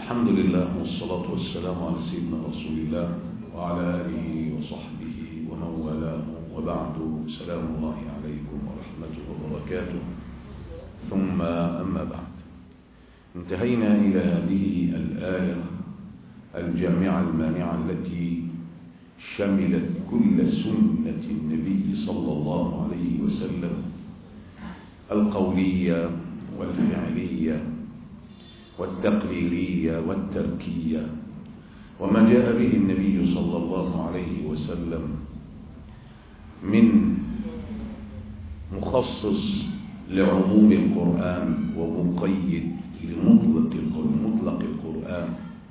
الحمد لله والصلاة والسلام على سيدنا رسول الله وعلى آله وصحبه ومن والاه وبعد سلام الله عليكم ورحمته وبركاته ثم أما بعد انتهينا إلى هذه الآية الجامعة المانعة التي شملت كل سنة النبي صلى الله عليه وسلم القولية والفعلية والتقريرية والتركية وما جاء به النبي صلى الله عليه وسلم من مخصص لعموم القرآن ومقيد لمطلق مطلق القرآن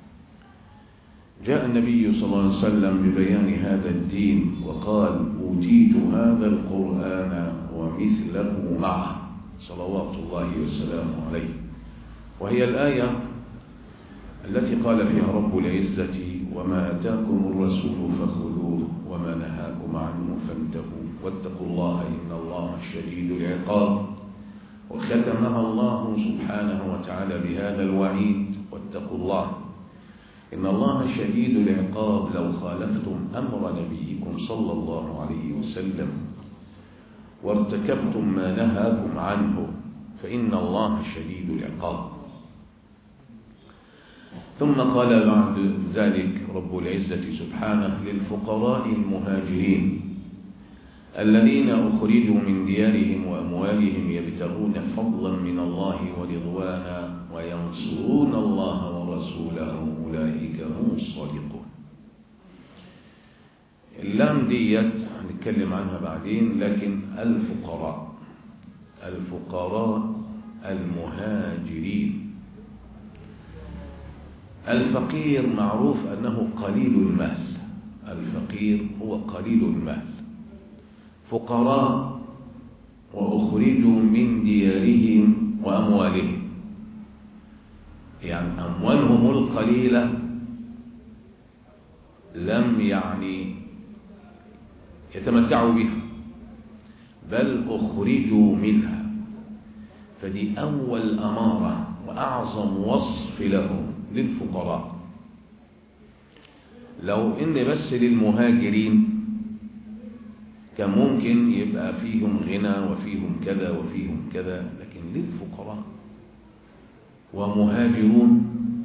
جاء النبي صلى الله عليه وسلم ببيان هذا الدين وقال أوتيت هذا القرآن ومثله معه صلوات الله وسلامه عليه وهي الآية التي قال فيها رب العزة وما أتاكم الرسول فخذوه وما نهاكم عنه فانتهوا واتقوا الله إن الله شديد العقاب وختمها الله سبحانه وتعالى بهذا الوعيد واتقوا الله إن الله شديد العقاب لو خالفتم أمر نبيكم صلى الله عليه وسلم وارتكبتم ما نهاكم عنه فإن الله شديد العقاب ثم قال بعد ذلك رب العزة سبحانه للفقراء المهاجرين الذين أخرجوا من ديارهم وأموالهم يبتغون فضلا من الله ورضوانا وينصرون الله ورسوله أولئك هم الصادقون اللام ديت هنتكلم عنها بعدين لكن الفقراء الفقراء المهاجرين الفقير معروف أنه قليل المال الفقير هو قليل المال فقراء وأخرجوا من ديارهم وأموالهم يعني أموالهم القليلة لم يعني يتمتعوا بها بل أخرجوا منها فدي أول أمارة وأعظم وصف لهم للفقراء لو إن بس للمهاجرين كان ممكن يبقى فيهم غنى وفيهم كذا وفيهم كذا لكن للفقراء ومهاجرون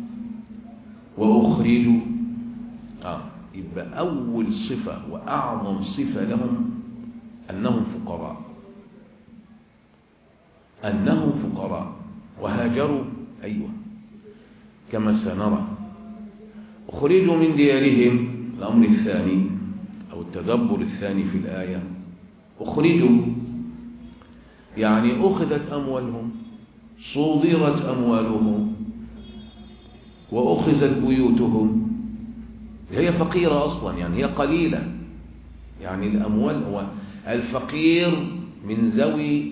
وأخرجوا آه يبقى أول صفة وأعظم صفة لهم أنهم فقراء أنهم فقراء وهاجروا أيوة كما سنرى أخرجوا من ديارهم الأمر الثاني أو التدبر الثاني في الآية أخرجوا يعني أخذت أموالهم صودرت أموالهم وأخذت بيوتهم هي فقيرة أصلا يعني هي قليلة يعني الأموال هو الفقير من ذوي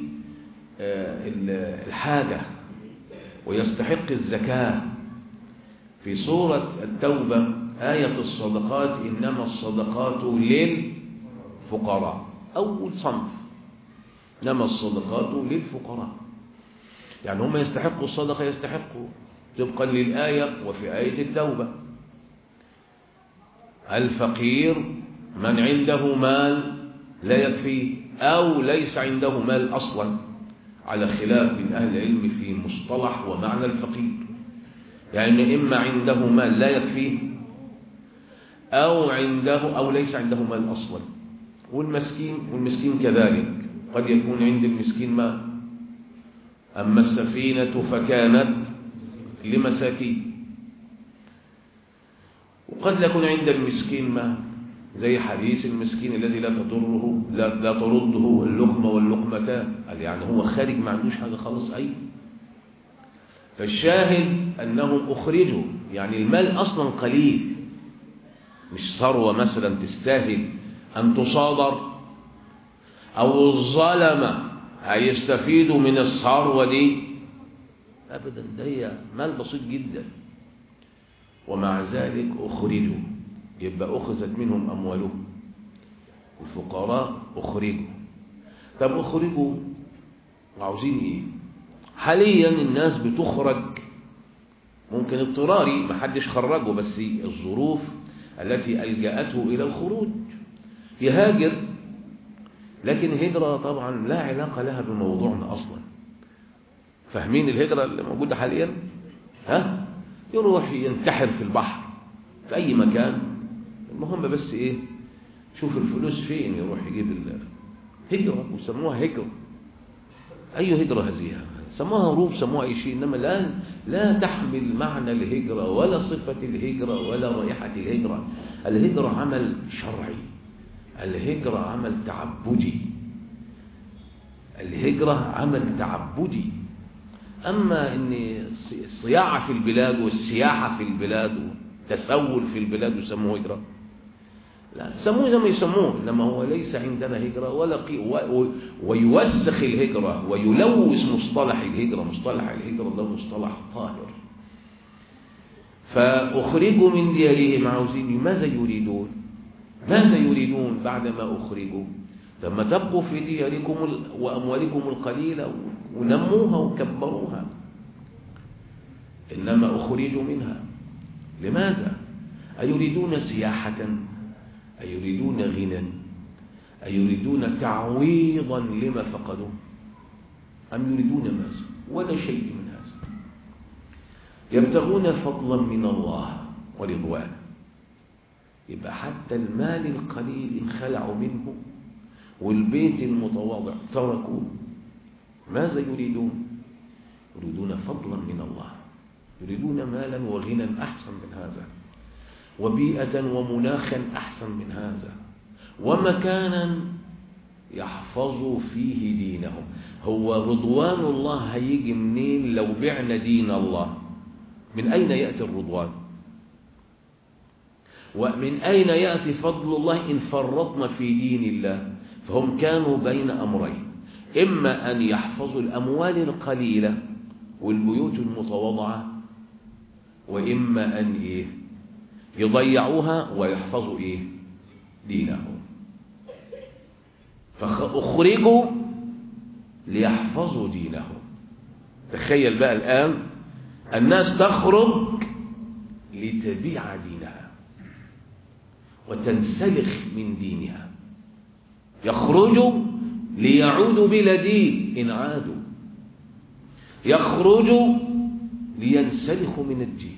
الحاجة ويستحق الزكاة في سورة التوبة آية الصدقات إنما الصدقات للفقراء أول صنف إنما الصدقات للفقراء يعني هم يستحقوا الصدقة يستحقوا طبقا للآية وفي آية التوبة الفقير من عنده مال لا يكفيه أو ليس عنده مال أصلا على خلاف من أهل العلم في مصطلح ومعنى الفقير يعني إما عنده مال لا يكفيه أو عنده أو ليس عنده مال أصلا والمسكين والمسكين كذلك قد يكون عند المسكين مال أما السفينة فكانت لمساكين وقد يكون عند المسكين مال زي حديث المسكين الذي لا تضره لا, لا ترده اللقمة واللقمتان قال يعني هو خارج ما عندوش حاجة خالص أي فالشاهد أنهم أخرجوا يعني المال أصلا قليل مش ثروة مثلا تستاهل أن تصادر أو الظلمة هيستفيدوا من الثروة دي أبدا ده هي مال بسيط جدا ومع ذلك أخرجوا يبقى أخذت منهم أموالهم الفقراء أخرجوا طب أخرجوا عاوزين إيه حاليا الناس بتخرج ممكن اضطراري ما حدش خرجه بس الظروف التي ألجأته إلى الخروج يهاجر لكن الهجرة طبعا لا علاقة لها بموضوعنا أصلا فاهمين الهجرة اللي موجودة حاليا ها يروح ينتحر في البحر في أي مكان المهم بس إيه شوف الفلوس فين يروح يجيب هجرة وسموها هجرة أي هجرة هذه سموها هروب سموها أي شيء إنما لا لا تحمل معنى الهجرة ولا صفة الهجرة ولا رائحة الهجرة الهجرة عمل شرعي الهجرة عمل تعبدي الهجرة عمل تعبدي أما أن الصياعة في البلاد والسياحة في البلاد والتسول في البلاد يسموه هجرة لا سموه زي ما يسموه إنما هو ليس عندنا هجرة ولا قي و... ويوسخ الهجرة ويلوث مصطلح الهجرة مصطلح الهجرة ده مصطلح طاهر فأخرجوا من ديارهم عاوزين ماذا يريدون ماذا يريدون بعدما أخرجوا لما تبقوا في دياركم وأموالكم القليلة ونموها وكبروها إنما أخرجوا منها لماذا أيريدون سياحة أيريدون غنى أيريدون تعويضا لما فقدوا أم يريدون ماذا ولا شيء من هذا يبتغون فضلا من الله ورضوانا يبقى حتى المال القليل انخلعوا منه والبيت المتواضع تركوا ماذا يريدون يريدون فضلا من الله يريدون مالا وغنى أحسن من هذا وبيئة ومناخا أحسن من هذا ومكانا يحفظوا فيه دينهم هو رضوان الله هيجي منين لو بعنا دين الله من أين يأتي الرضوان ومن أين يأتي فضل الله إن فرطنا في دين الله فهم كانوا بين أمرين إما أن يحفظوا الأموال القليلة والبيوت المتواضعة وإما أن إيه يضيعوها ويحفظوا إيه دينهم فأخرجوا ليحفظوا دينهم تخيل بقى الآن الناس تخرج لتبيع دينها وتنسلخ من دينها يخرجوا ليعودوا بلا دين إن عادوا يخرجوا لينسلخوا من الدين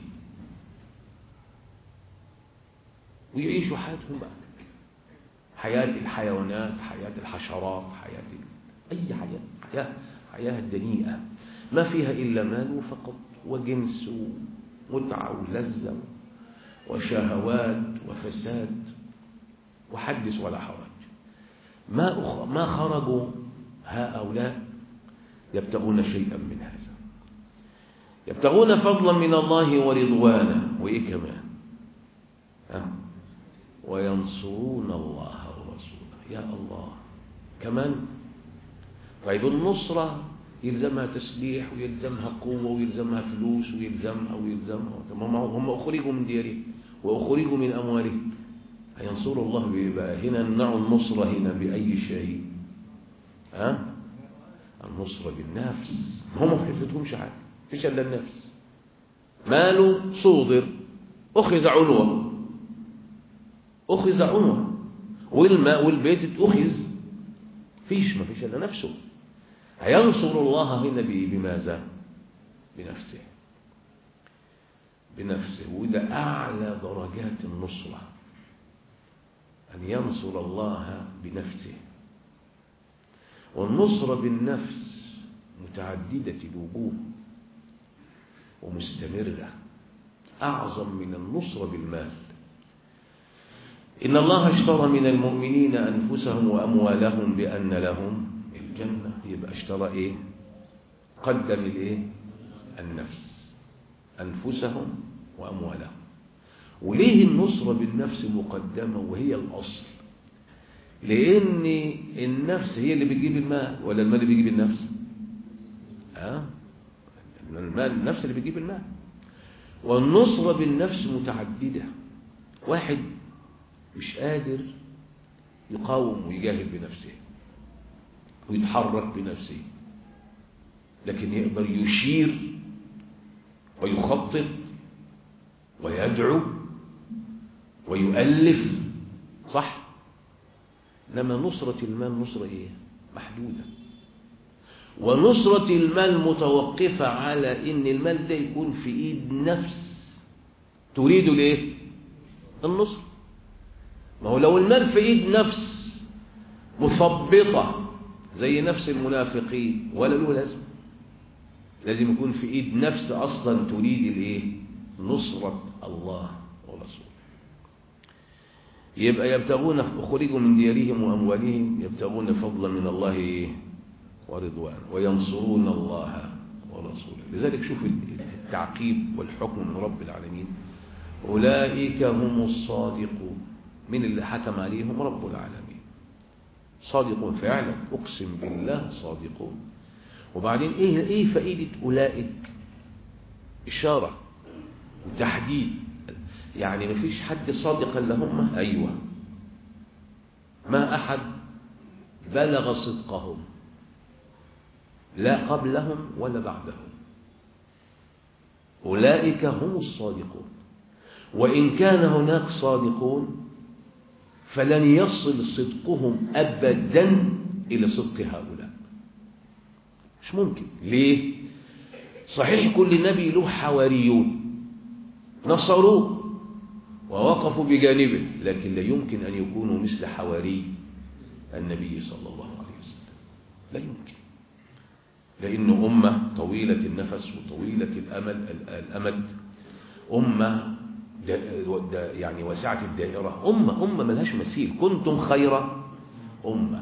ويعيشوا حياتهم بقى حياة الحيوانات حياة الحشرات حياة أي حياة حياة حياة دنيئة ما فيها إلا مال فقط وجنس ومتعة ولذة وشهوات وفساد وحدث ولا حرج ما أخ... ما خرجوا هؤلاء يبتغون شيئا من هذا يبتغون فضلا من الله ورضوانا وإيه كمان ها وينصرون الله ورسوله يا الله كمان طيب النصرة يلزمها تسليح ويلزمها قوة ويلزمها فلوس ويلزمها ويلزمها هم هم أخرجوا من ديارهم وأخرجوا من أموالهم هينصروا الله بيبقى هنا نمنعوا النصرة هنا بأي شيء ها النصرة بالنفس هم ما حفتهمش حاجة فيش إلا النفس ماله صودر أخذ عنوة أخذ عنوة والماء والبيت أخذ فيش ما فيش إلا نفسه هينصر الله هنا بماذا بنفسه بنفسه وده أعلى درجات النصرة أن ينصر الله بنفسه والنصرة بالنفس متعددة الوجوه ومستمرة أعظم من النصرة بالمال إن الله اشترى من المؤمنين أنفسهم وأموالهم بأن لهم الجنة يبقى اشترى إيه قدم الإيه النفس أنفسهم وأموالهم وليه النصرة بالنفس مقدمة وهي الأصل لأن النفس هي اللي بتجيب المال ولا المال اللي بيجيب النفس ها المال النفس اللي بتجيب المال والنصرة بالنفس متعددة واحد مش قادر يقاوم ويجاهد بنفسه ويتحرك بنفسه لكن يقدر يشير ويخطط ويدعو ويؤلف صح لما نصرة المال نصرة ايه محدودة ونصرة المال متوقفة على ان المال ده يكون في ايد نفس تريد الايه النصر ما هو لو المال في ايد نفس مثبطة زي نفس المنافقين ولا له لازمه لازم يكون في ايد نفس اصلا تريد الايه نصرة الله ورسوله يبقى يبتغون خرجوا من ديارهم واموالهم يبتغون فضلا من الله ورضوان وينصرون الله ورسوله لذلك شوف التعقيب والحكم من رب العالمين اولئك هم الصادقون من اللي حكم عليهم رب العالمين صادقون فعلا اقسم بالله صادقون وبعدين ايه ايه فائده اولئك اشاره وتحديد يعني ما فيش حد صادق الا هم ايوه ما احد بلغ صدقهم لا قبلهم ولا بعدهم اولئك هم الصادقون وان كان هناك صادقون فلن يصل صدقهم ابدا الى صدق هؤلاء مش ممكن ليه صحيح كل نبي له حواريون نصروه ووقفوا بجانبه لكن لا يمكن أن يكونوا مثل حواري النبي صلى الله عليه وسلم لا يمكن لأنه أمة طويلة النفس وطويلة الأمل الأمد أمة يعني وسعة الدائرة أمة أمة ملهاش مثيل كنتم خير أمة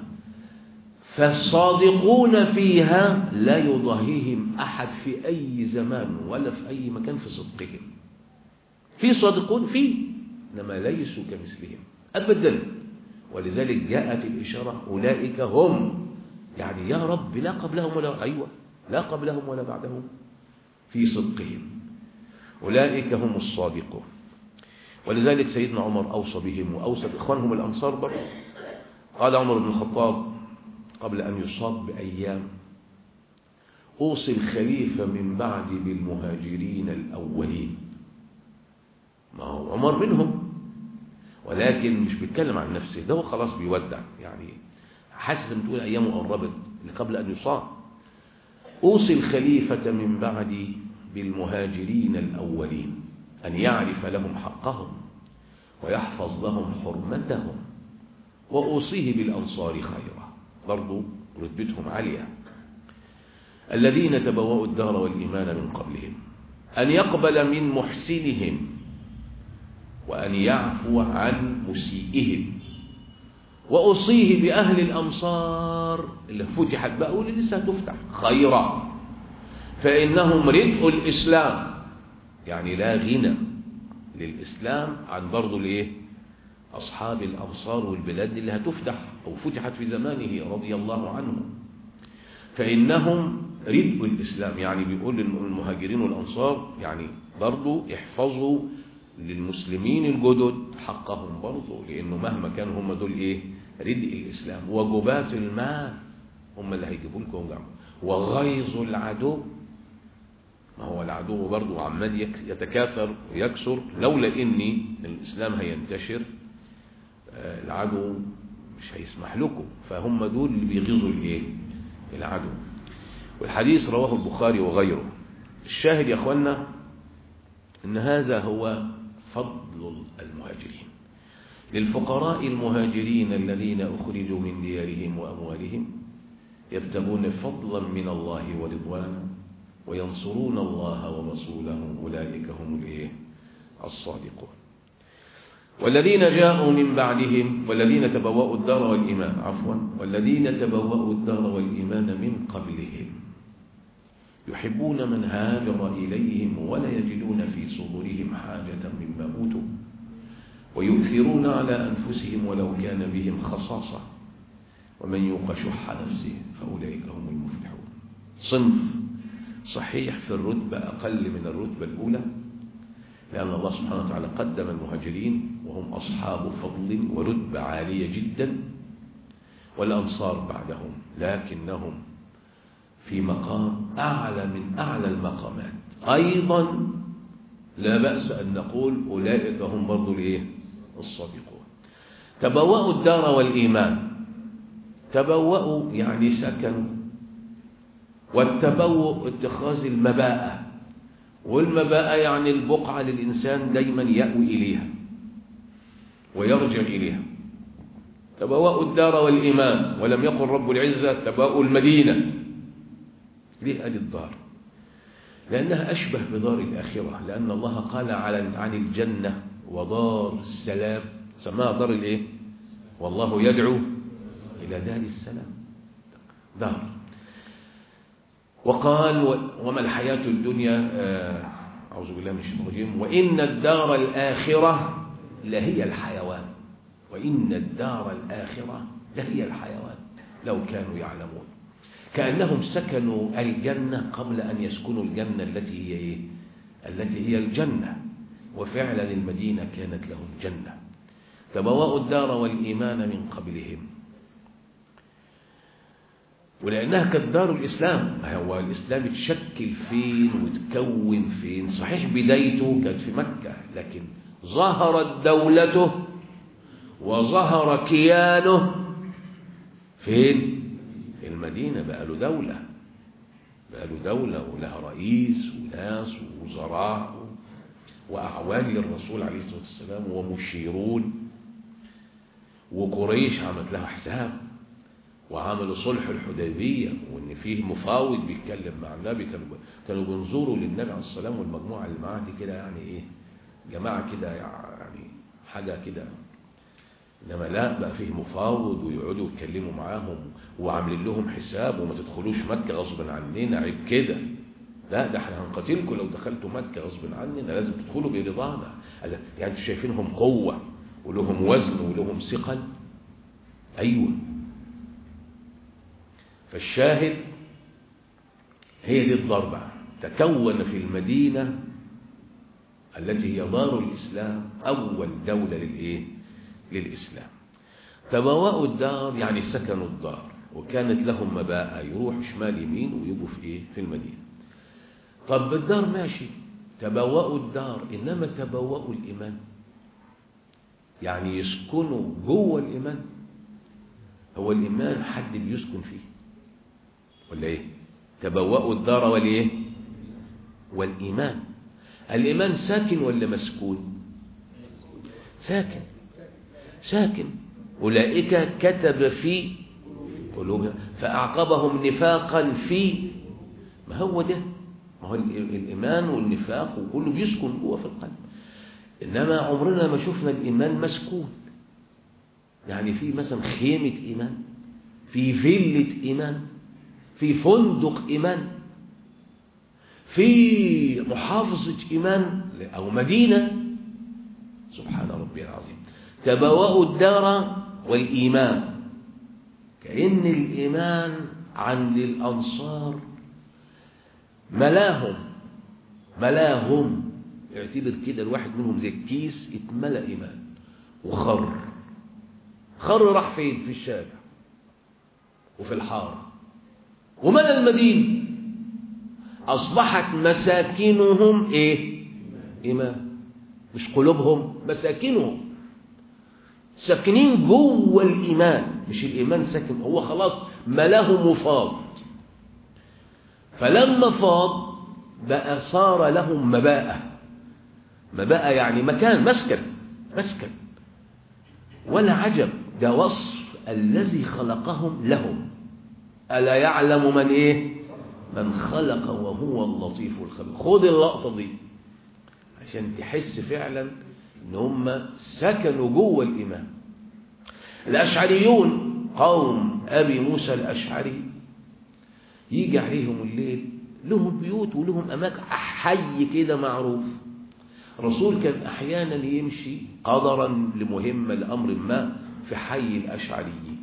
فالصادقون فيها لا يضاهيهم أحد في أي زمان ولا في أي مكان في صدقهم في صادقون فيه إنما ليسوا كمثلهم أبدا ولذلك جاءت الإشارة أولئك هم يعني يا رب لا قبلهم ولا أيوة لا قبلهم ولا بعدهم في صدقهم أولئك هم الصادقون ولذلك سيدنا عمر أوصى بهم وأوصى بإخوانهم الأنصار برضه قال عمر بن الخطاب قبل أن يصاب بأيام أوصي الخليفة من بعد بالمهاجرين الأولين ما هو عمر منهم ولكن مش بيتكلم عن نفسه ده هو خلاص بيودع يعني حاسس ان تقول ايامه قربت قبل ان يصاب اوصي الخليفه من بعدي بالمهاجرين الاولين ان يعرف لهم حقهم ويحفظ لهم حرمتهم واوصيه بالانصار خيرا برضو رتبتهم عاليه الذين تبوأوا الدار والإيمان من قبلهم أن يقبل من محسنهم وأن يعفو عن مسيئهم وأصيه بأهل الأمصار اللي فتحت بقى واللي لسه هتفتح خيرا فإنهم ردء الإسلام يعني لا غنى للإسلام عن برضو الإيه أصحاب الأمصار والبلاد اللي هتفتح أو فتحت في زمانه رضي الله عنه فإنهم ردء الإسلام يعني بيقول للمهاجرين والأنصار يعني برضو احفظوا للمسلمين الجدد حقهم برضه لانه مهما كانوا هم دول ايه ردء الاسلام وجبات المال هم اللي هيجيبوا لكم وجعوا وغيظ العدو ما هو العدو برضه عمال يتكاثر ويكثر لولا اني الاسلام هينتشر العدو مش هيسمح لكم فهم دول اللي بيغيظوا الايه العدو والحديث رواه البخاري وغيره الشاهد يا اخوانا ان هذا هو فضل المهاجرين للفقراء المهاجرين الذين أخرجوا من ديارهم وأموالهم يبتغون فضلا من الله ورضوانا وينصرون الله ورسوله أولئك هم الإيه الصادقون والذين جاءوا من بعدهم والذين تبوأوا الدار والإيمان عفوا والذين تبوأوا الدار والإيمان من قبلهم يحبون من هاجر إليهم ولا يجدون في صدورهم حاجة مما أوتوا ويؤثرون على أنفسهم ولو كان بهم خصاصة ومن يوق شح نفسه فأولئك هم المفلحون صنف صحيح في الرتبة أقل من الرتبة الأولى لأن الله سبحانه وتعالى قدم المهاجرين وهم أصحاب فضل ورتبة عالية جدا والأنصار بعدهم لكنهم في مقام أعلى من أعلى المقامات أيضا لا بأس أن نقول أولئك هم برضو الإيه الصادقون تبوأوا الدار والإيمان تبوأوا يعني سكنوا والتبوء اتخاذ المباءة والمباءة يعني البقعة للإنسان دايما يأوي إليها ويرجع إليها تبوأوا الدار والإيمان ولم يقل رب العزة تبوأوا المدينة ليه قال الدار لأنها أشبه بدار الآخرة لأن الله قال عن الجنة ودار السلام سماها دار الإيه والله يدعو إلى دار السلام دار وقال وما الحياة الدنيا أعوذ بالله من الشيطان الرجيم وإن الدار الآخرة لهي الحيوان وإن الدار الآخرة لهي الحيوان لو كانوا يعلمون كأنهم سكنوا الجنة قبل أن يسكنوا الجنة التي هي إيه؟ التي هي الجنة وفعلا المدينة كانت لهم جنة تبوأوا الدار والإيمان من قبلهم ولأنها كانت دار الإسلام هو الإسلام اتشكل فين وتكون فين صحيح بدايته كانت في مكة لكن ظهرت دولته وظهر كيانه فين في المدينة بقى له دولة بقى له دولة ولها رئيس وناس ووزراء وأعوان للرسول عليه الصلاة والسلام ومشيرون وقريش عملت لها حساب وعملوا صلح الحديبية وإن فيه مفاوض بيتكلم مع النبي كانوا كانوا بينظروا للنبي عليه السلام والمجموعة اللي معاه دي كده يعني إيه جماعة كده يعني حاجة كده إنما لا بقى فيه مفاوض ويقعدوا يتكلموا معاهم وعاملين لهم حساب وما تدخلوش مكة غصبا عننا عيب كده لا ده احنا هنقاتلكم لو دخلتوا مكة غصبا عننا لازم تدخلوا برضانا يعني انتوا شايفينهم قوة ولهم وزن ولهم ثقل أيوه فالشاهد هي دي الضربة تكون في المدينة التي هي دار الإسلام أول دولة للإيه؟ للإسلام تبوأوا الدار يعني سكنوا الدار وكانت لهم مباءة يروح شمال يمين ويجوا في إيه؟ في المدينة طب بالدار ماشي تبوأوا الدار إنما تبوأوا الإيمان يعني يسكنوا جوه الإيمان هو الإيمان حد بيسكن فيه ولا إيه تبوأوا الدار والإيه والإيمان الإيمان ساكن ولا مسكون ساكن ساكن أولئك كتب في قلوبهم فأعقبهم نفاقا في ما هو ده ما هو الإيمان والنفاق وكله بيسكن جوه في القلب إنما عمرنا ما شفنا الإيمان مسكون يعني في مثلا خيمة إيمان في فيلة إيمان في فندق إيمان في محافظة إيمان أو مدينة سبحان ربي العظيم تبوأوا الدار والإيمان كأن الإيمان عند الأنصار ملاهم ملاهم اعتبر كده الواحد منهم زي الكيس اتملى إيمان وخر خر راح فين في الشارع وفي الحارة ومدى المدينة أصبحت مساكنهم إيه إيمان مش قلوبهم مساكنهم ساكنين جوه الإيمان مش الإيمان ساكن هو خلاص ملاه مفاض فلما فاض بقى صار لهم مباءة مباءة يعني مكان مسكن مسكن ولا عجب ده وصف الذي خلقهم لهم ألا يعلم من إيه من خلق وهو اللطيف الخبير خد اللقطة دي عشان تحس فعلا ان هم سكنوا جوه الإيمان الأشعريون قوم أبي موسى الأشعري يجي عليهم الليل لهم بيوت ولهم أماكن حي كده معروف رسول كان أحيانا يمشي قدرا لمهمة لأمر ما في حي الأشعريين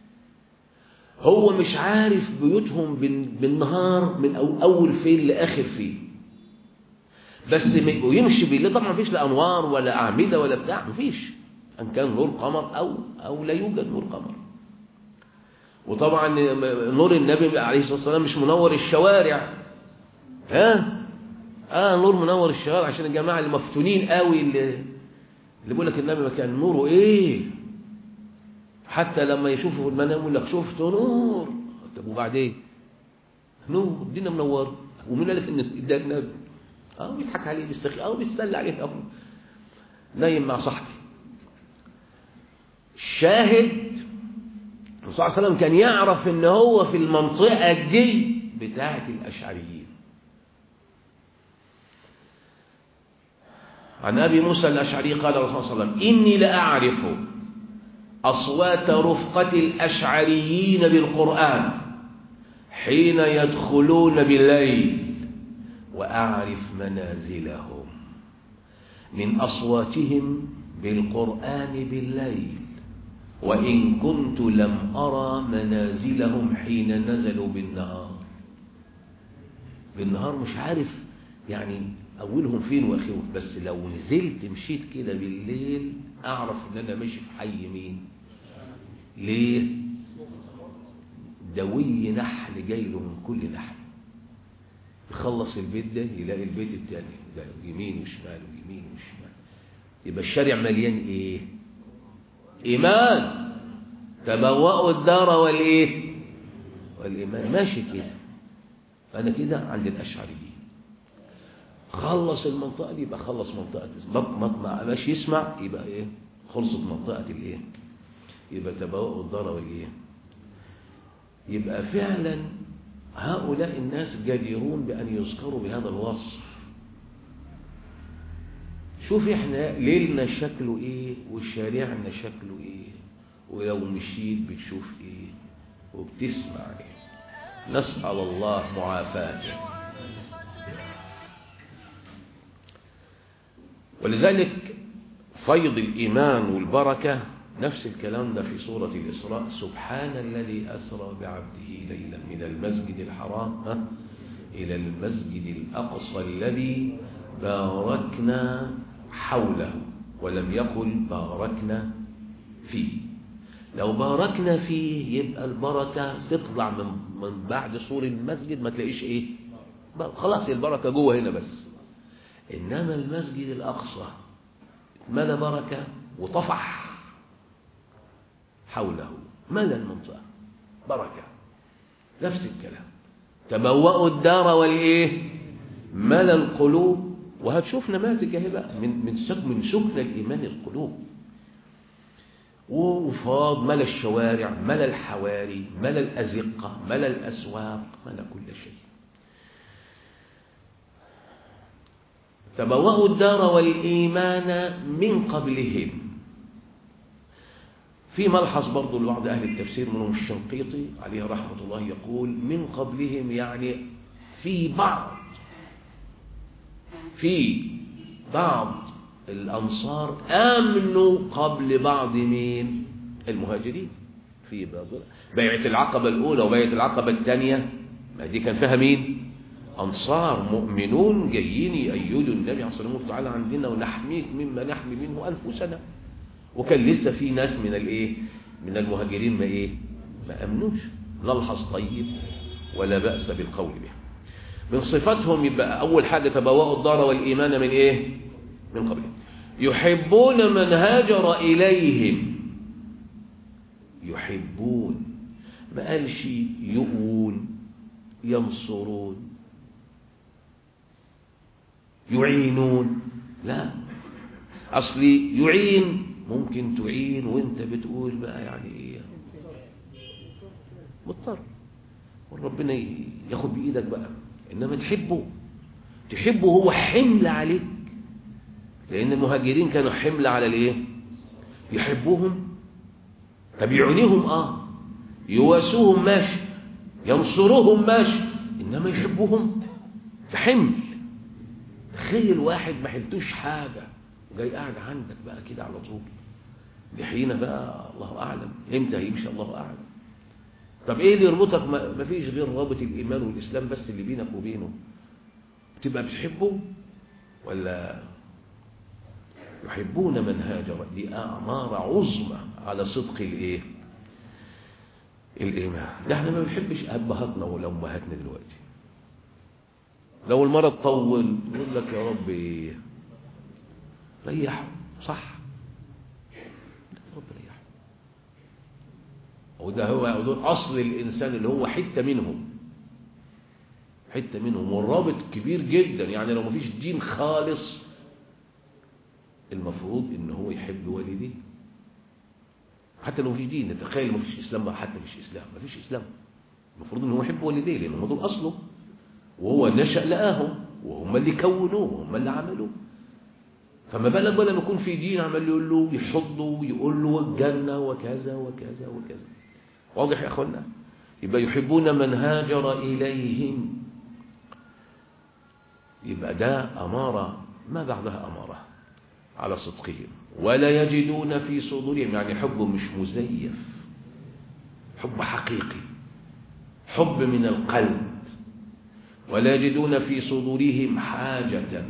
هو مش عارف بيوتهم بالنهار من أول فين لآخر فين بس ويمشي بالليل طبعا مفيش لا أنوار ولا أعمدة ولا بتاع مفيش أن كان نور قمر أو أو لا يوجد نور قمر وطبعا نور النبي عليه الصلاة والسلام مش منور الشوارع ها اه نور منور الشوارع عشان الجماعه اللي مفتونين قوي اللي اللي بيقول لك النبي ما كان نوره ايه حتى لما يشوفوا في المنام يقول لك شفت نور طب وبعدين نور الدنيا منوره ومين قال لك ان ده نبي اه بيضحك عليه بيستخي اه بيستل عليه أبو. نايم مع صاحبي الشاهد الرسول صلى الله عليه وسلم كان يعرف ان هو في المنطقه دي بتاعه الاشعريين عن ابي موسى الاشعري قال الرسول صلى الله عليه وسلم اني لاعرف اصوات رفقه الاشعريين بالقران حين يدخلون بالليل واعرف منازلهم من اصواتهم بالقران بالليل وإن كنت لم أرى منازلهم حين نزلوا بالنهار بالنهار مش عارف يعني أولهم فين وآخرهم بس لو نزلت مشيت كده بالليل أعرف إن أنا ماشي في حي مين ليه دوي نحل جاي له من كل نحل يخلص البيت ده يلاقي البيت التاني ده يمين وشمال ويمين وشمال يبقى الشارع مليان ايه إيمان تبوأوا الدار والإيه والإيمان ماشي كده فأنا كده عند الأشعريين خلص المنطقة دي يبقى خلص منطقة ما ماشي يسمع يبقى إيه خلصت منطقة الإيه يبقى تبوأوا الدار والإيه يبقى فعلا هؤلاء الناس جديرون بأن يذكروا بهذا الوصف شوف احنا ليلنا شكله ايه وشارعنا شكله ايه ولو مشيت بتشوف ايه وبتسمع ايه نسأل الله معافاته ولذلك فيض الإيمان والبركة نفس الكلام ده في سورة الإسراء سبحان الذي أسرى بعبده ليلا من المسجد الحرام ها إلى المسجد الأقصى الذي باركنا حوله ولم يقل باركنا فيه لو باركنا فيه يبقى البركة تطلع من, من بعد سور المسجد ما تلاقيش ايه خلاص البركة جوه هنا بس انما المسجد الاقصى ملا بركة وطفح حوله ملا المنطقة بركة نفس الكلام تبوأوا الدار والايه ملا القلوب وهتشوف نماذج اهي بقى من من سك من سكن الايمان القلوب وفاض ملا الشوارع ملا الحواري ملا الازقه ملا الاسواق ملا كل شيء تبوأوا الدار والايمان من قبلهم في ملحظ برضو لبعض اهل التفسير منهم الشنقيطي عليه رحمه الله يقول من قبلهم يعني في بعض في بعض الأنصار آمنوا قبل بعض مين المهاجرين في بعض بيعة العقبة الأولى وبيعة العقبة الثانية ما دي كان فيها مين أنصار مؤمنون جايين يأيدوا النبي عليه الصلاة والسلام عندنا ونحميك مما نحمي منه أنفسنا وكان لسه في ناس من الايه من المهاجرين ما ايه ما امنوش نلحظ طيب ولا بأس بالقول به من صفاتهم يبقى أول حاجة تبوأوا الدار والإيمان من إيه من قبلهم يحبون من هاجر إليهم يحبون ما قالش يؤون ينصرون يعينون لا أصلي يعين ممكن تعين وانت بتقول بقى يعني ايه مضطر وربنا ياخد بإيدك بقى إنما تحبه تحبه هو حمل عليك لأن المهاجرين كانوا حمل على الإيه يحبوهم طب يعينيهم آه يواسوهم ماشي ينصروهم ماشي إنما يحبوهم فحمل تخيل واحد ما حلتوش حاجة جاي قاعد عندك بقى كده على طول لحين بقى الله أعلم امتى هيمشي الله أعلم طب ايه اللي يربطك ما فيش غير رابط الايمان والاسلام بس اللي بينك وبينه تبقى بتحبه ولا يحبون من هاجر دي اعمار عظمى على صدق الايه الايمان ده احنا ما بنحبش ابهاتنا ولا امهاتنا دلوقتي لو المرض طول يقول لك يا رب ايه ريحه صح يا رب ريحه وده هو دول اصل الانسان اللي هو حته منهم حته منهم والرابط كبير جدا يعني لو مفيش دين خالص المفروض ان هو يحب والديه حتى لو في دين تخيل مفيش اسلام بقى حتى مفيش اسلام مفيش اسلام المفروض ان هو يحب والديه لان هم دول اصله وهو نشأ لقاهم وهم اللي كونوه وهم اللي عملوه فما بالك بقى لما يكون في دين عمال يقول له يحضه ويقول له الجنة وكذا وكذا وكذا واضح يا اخوانا يبقى يحبون من هاجر إليهم يبقى ده أمارة ما بعدها أمارة على صدقهم ولا يجدون في صدورهم يعني حب مش مزيف حب حقيقي حب من القلب ولا يجدون في صدورهم حاجة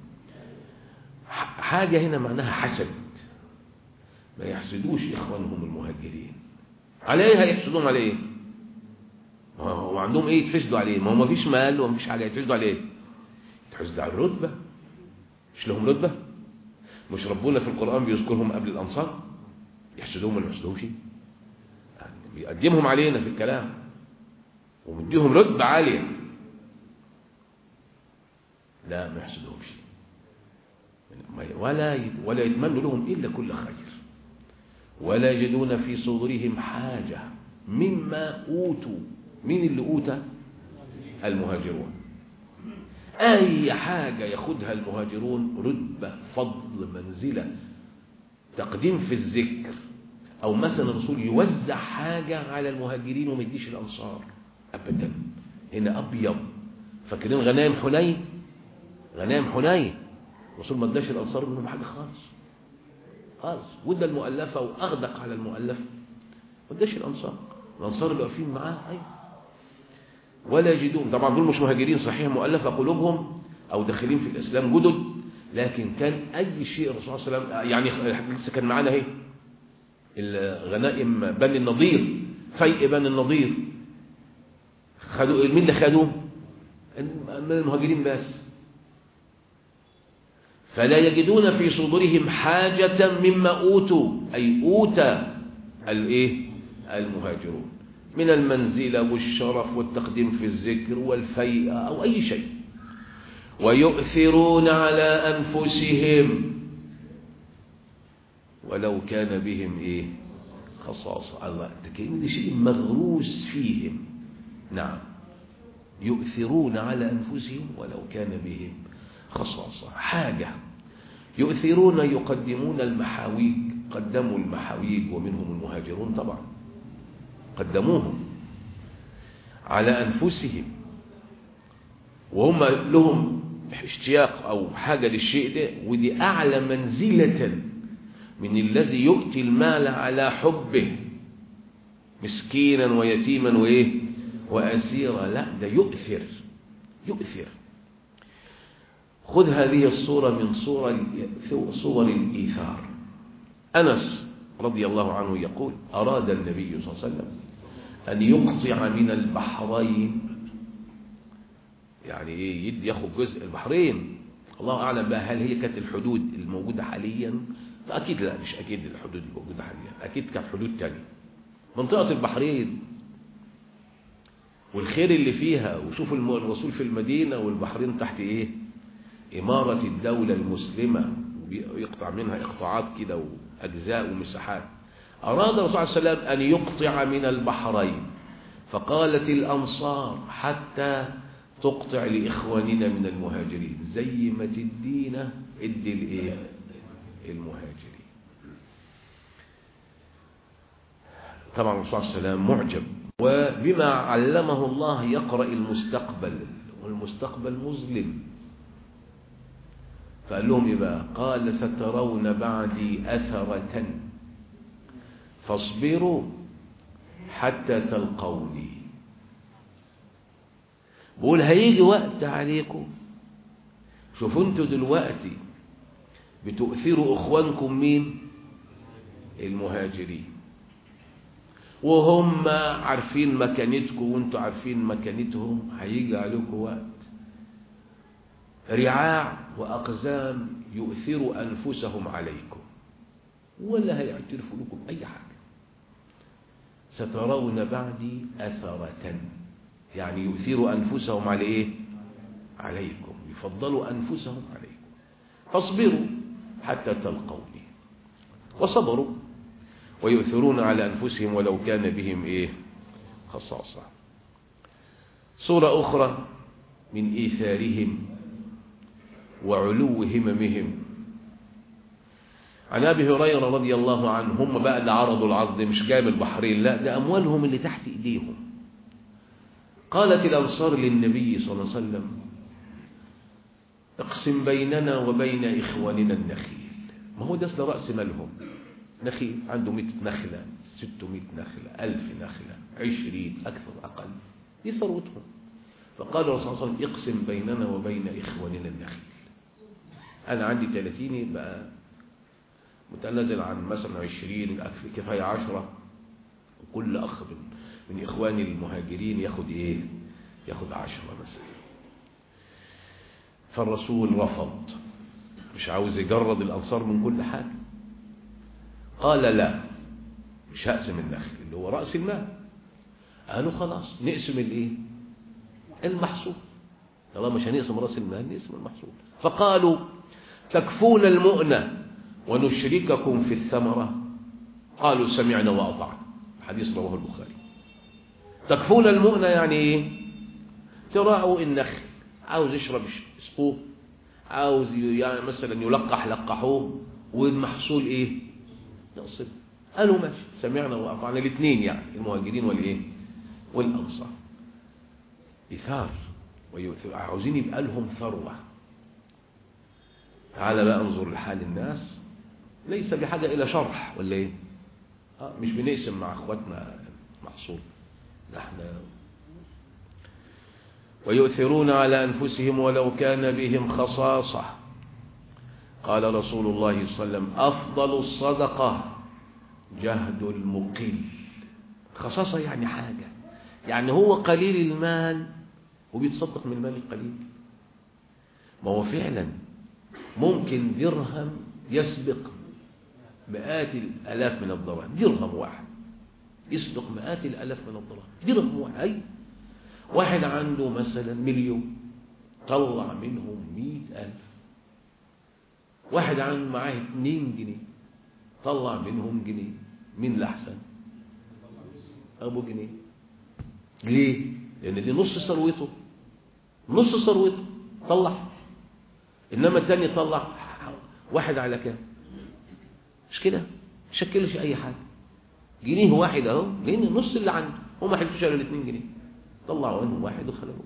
حاجة هنا معناها حسد ما يحسدوش إخوانهم المهاجرين عليه هيحسدون عليه هو عندهم ايه يتحسدوا عليه ما هو ما فيش مال وما فيش حاجة يتحسدوا عليه يتحسدوا على الرتبة مش لهم رتبة مش ربنا في القرآن بيذكرهم قبل الأنصار يحسدوهم ولا ما يحسدوهمش يعني بيقدمهم علينا في الكلام ومديهم رتبة عالية لا ما يحسدهمش ولا ولا يتمنوا لهم إلا كل خير ولا يجدون في صدورهم حاجة مما أوتوا مين اللي أوتى المهاجرون أي حاجة ياخدها المهاجرون رتبة فضل منزلة تقديم في الذكر أو مثلا الرسول يوزع حاجة على المهاجرين وما يديش الأنصار أبدا هنا أبيض فاكرين غنائم حنين غنائم حنين الرسول ما اداش الأنصار منهم حاجة خالص خالص وده المؤلفة وأغدق على المؤلفة ما اداش الأنصار الأنصار اللي واقفين معاه أيوه ولا يجدون طبعا دول مش مهاجرين صحيح مؤلفة قلوبهم أو داخلين في الإسلام جدد لكن كان أي شيء الرسول صلى الله عليه وسلم يعني لسه كان معانا اهي الغنائم بني النضير فيء بني النضير خدوا مين اللي خدوه من المهاجرين بس فلا يجدون في صدورهم حاجة مما أوتوا أي أوتى الإيه المهاجرون من المنزلة والشرف والتقديم في الذكر والفيء أو أي شيء ويؤثرون على أنفسهم ولو كان بهم إيه خصاصة الله كأن شيء مغروس فيهم نعم يؤثرون على أنفسهم ولو كان بهم خصاصة حاجة يؤثرون يقدمون المحاويج قدموا المحاويج ومنهم المهاجرون طبعا قدموهم على أنفسهم وهم لهم اشتياق أو حاجة للشيء ده ودي أعلى منزلة من الذي يؤتي المال على حبه مسكينا ويتيما وإيه وأسيرا لا ده يؤثر يؤثر خذ هذه الصورة من صور صور الإيثار أنس رضي الله عنه يقول أراد النبي صلى الله عليه وسلم أن يقطع من البحرين يعني إيه يدي ياخد جزء البحرين الله أعلم بقى هل هي كانت الحدود الموجودة حاليا فأكيد لا مش أكيد الحدود الموجودة حاليا أكيد كانت حدود تانية منطقة البحرين والخير اللي فيها وشوف الرسول في المدينة والبحرين تحت إيه إمارة الدولة المسلمة يقطع منها إقطاعات كده وأجزاء ومساحات أراد الرسول صلى الله عليه وسلم أن يقطع من البحرين فقالت الأنصار حتى تقطع لإخواننا من المهاجرين زي ما تدينا ادي الإيه المهاجرين طبعا الرسول صلى الله عليه وسلم معجب وبما علمه الله يقرأ المستقبل والمستقبل مظلم فقال لهم إيه بقى قال سترون بعدي أثرة فاصبروا حتى تلقوني بقول هيجي وقت عليكم شوفوا انتوا دلوقتي بتؤثروا اخوانكم مين المهاجرين وهم عارفين مكانتكم وانتوا عارفين مكانتهم هيجي عليكم وقت رعاع وأقزام يؤثر أنفسهم عليكم ولا هيعترفوا لكم أي حاجة سترون بعدي أثرة يعني يؤثر أنفسهم على إيه عليكم يفضلوا أنفسهم عليكم فاصبروا حتى تلقوني وصبروا ويؤثرون على أنفسهم ولو كان بهم إيه خصاصة صورة أخرى من إيثارهم وعلو هممهم عن أبي هريرة رضي الله عنه هم بقى اللي عرضوا العرض مش جايب البحرين لا ده أموالهم اللي تحت إيديهم قالت الأنصار للنبي صلى الله عليه وسلم اقسم بيننا وبين إخواننا النخيل ما هو ده أصل رأس مالهم نخيل عنده 100 نخلة 600 نخلة 1000 نخلة 20 أكثر أقل دي ثروتهم فقال الرسول صلى الله عليه وسلم اقسم بيننا وبين إخواننا النخيل أنا عندي 30 يبقى متنازل عن مثلا 20 كفاية 10 وكل أخ من, من إخواني المهاجرين ياخد إيه ياخد 10 مثلا فالرسول رفض مش عاوز يجرد الأنصار من كل حاجة قال لا مش هقسم النخل اللي هو رأس المال قالوا خلاص نقسم الايه المحصول طالما مش هنقسم رأس المال نقسم المحصول فقالوا تكفون المؤنة ونشرككم في الثمرة قالوا سمعنا وأطعنا حديث رواه البخاري تكفون المؤنة يعني ايه تراعوا النخل عاوز يشرب يسقوه عاوز يعني مثلا يلقح لقحوه والمحصول ايه نقصد قالوا ماشي سمعنا وأطعنا الاثنين يعني المهاجرين والايه والأنصار إثار عاوزين يبقى لهم ثروة تعالى بقى انظر لحال الناس ليس بحاجة إلى شرح ولا إيه آه مش بنقسم مع أخواتنا محصول نحن ويؤثرون على أنفسهم ولو كان بهم خصاصة قال رسول الله صلى الله عليه وسلم أفضل الصدقة جهد المقل خصاصة يعني حاجة يعني هو قليل المال وبيتصدق من المال القليل ما هو فعلا ممكن درهم يسبق مئات الألاف من الدراهم درهم واحد يسبق مئات الألاف من الدراهم درهم واحد أي واحد عنده مثلا مليون طلع منهم مئة ألف واحد عنده معاه اتنين جنيه طلع منهم جنيه مين الأحسن أبو جنيه ليه لأن دي نص ثروته نص ثروته طلع إنما التاني طلع واحد على كام مش كده شكلش أي حاجة جنيه واحد أهو لأن نص اللي عنده هو ما حلتوش على الاثنين جنيه طلعوا منهم واحد وخلقوه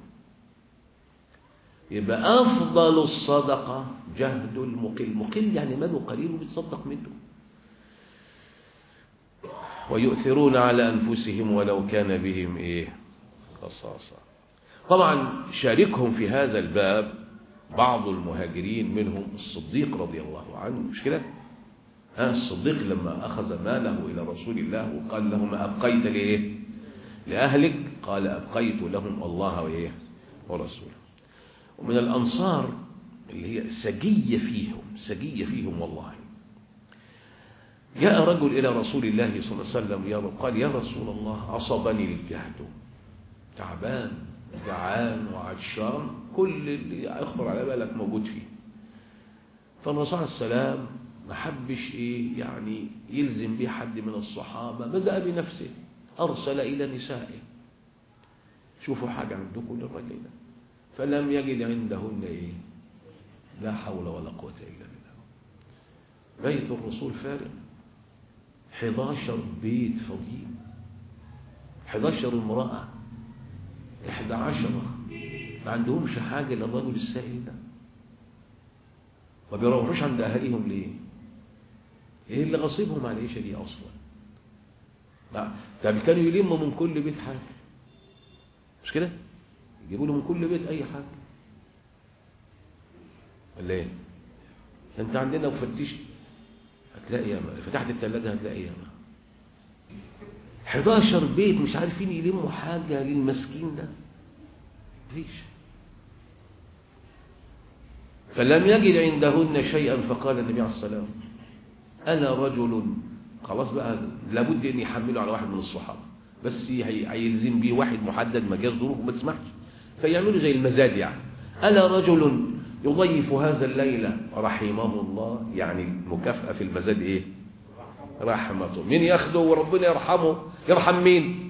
يبقى أفضل الصدقة جهد المقل مقل يعني ماله قليل وبيتصدق منه ويؤثرون على أنفسهم ولو كان بهم إيه خصاصة طبعا شاركهم في هذا الباب بعض المهاجرين منهم الصديق رضي الله عنه مش كده ها الصديق لما أخذ ماله إلى رسول الله وقال له ما أبقيت لإيه لأهلك قال أبقيت لهم الله وإيه ورسوله ومن الأنصار اللي هي سجية فيهم سجية فيهم والله جاء رجل إلى رسول الله صلى الله عليه وسلم يا قال يا رسول الله أصابني الجهد تعبان جعان وعطشان كل اللي يخطر على بالك موجود فيه فالرسول عليه السلام ما حبش ايه يعني يلزم به حد من الصحابة بدأ بنفسه أرسل إلى نسائه شوفوا حاجة عندكم للرجل ده فلم يجد عندهن ايه لا حول ولا قوة إلا بالله بيت الرسول فارغ 11 بيت فضيل 11 امرأة 11 ما عندهمش حاجة للرجل السائل ده ما بيروحوش عند أهاليهم ليه ايه اللي غصبهم على العيشة دي أصلا لا طب كانوا يلموا من كل بيت حاجة مش كده يجيبوا له من كل بيت أي حاجة ولا ايه انت عندنا لو فتشت هتلاقي ياما فتحت الثلاجة هتلاقي ياما 11 بيت مش عارفين يلموا حاجة للمسكين ده مفيش فلم يجد عندهن شيئا فقال النبي عليه السلام أنا رجل خلاص بقى لابد أن يحمله على واحد من الصحابة بس هيلزم بيه واحد محدد مجاز ظروف وما تسمحش فيعملوا زي المزاد يعني أنا رجل يضيف هذا الليلة رحمه الله يعني مكافأة في المزاد إيه رحمته مين ياخده وربنا يرحمه يرحم مين